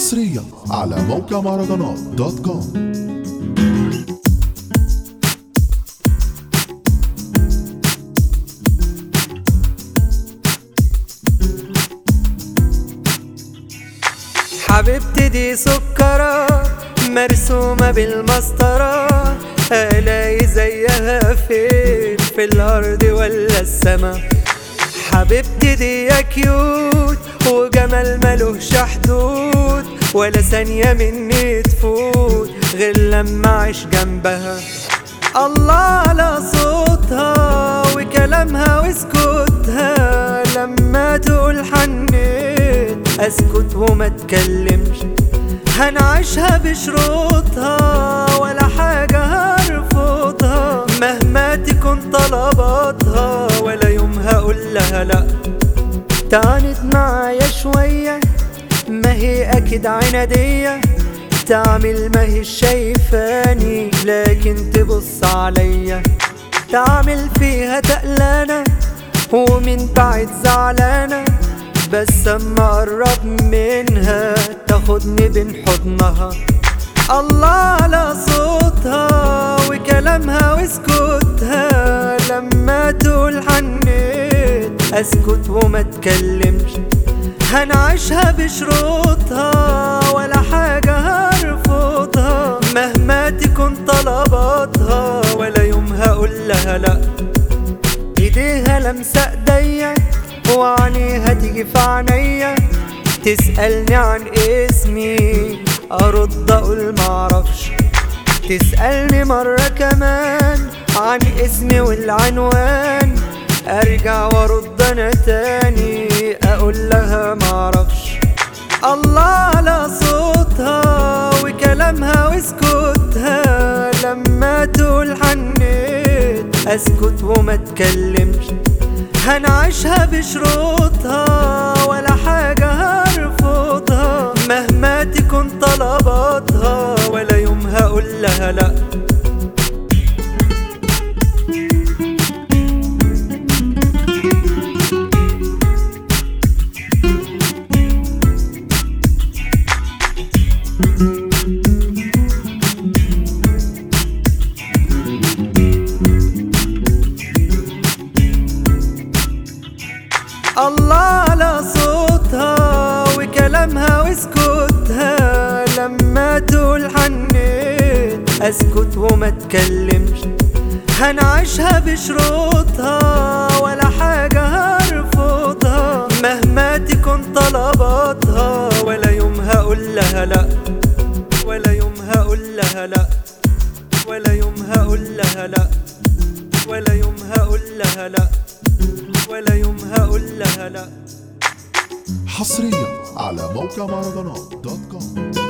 حصريا على موقع مهرجانات دوت كوم حبيبتي دي سكرة مرسومة بالمسطرة ألاقي زيها فين في الأرض ولا السما حبيبتي دي يا كيوت وجمال ملوش حدود ولا ثانية مني تفوت غير لما أعيش جنبها الله على صوتها وكلامها وسكوتها لما تقول حنيت اسكت وما اتكلمش هنعيشها بشروطها ولا حاجة هرفضها مهما تكون طلباتها ولا يوم هقول لها لا تعاند معايا شوية ما هي أكيد عنادية تعمل ما هي شايفاني لكن تبص عليا تعمل فيها تقلانة ومن بعد زعلانة بس اما اقرب منها تاخدني بين حضنها الله على صوتها وكلامها وسكوتها لما تقول حنيت اسكت وما اتكلمش هنعيشها بشروطها ولا حاجة هرفضها مهما تكون طلباتها ولا يوم هقول لها لا ايديها لمسة ايديا وعينيها تيجي في عينيا تسألني عن اسمي ارد اقول معرفش تسألني مرة كمان عن اسمي والعنوان ارجع وارد انا تاني اقول لها معرفش الله على صوتها وكلامها وسكوتها لما تقول حنيت اسكت وما اتكلمش هنعيشها بشروطها ولا حاجة هرفضها مهما تكون طلباتها ولا يوم هقول لها لا الله على صوتها وكلامها وسكوتها لما تقول حنيت اسكت وما اتكلمش هنعيشها بشروطها ولا حاجة هرفضها مهما تكون طلباتها ولا يوم هقول لها لا ولا يوم هقول لها لا ولا يوم هقول لها لا ولا يوم هقول لها لا ولا يوم هقول لها لا حصريا على موقع مهرجانات دوت كوم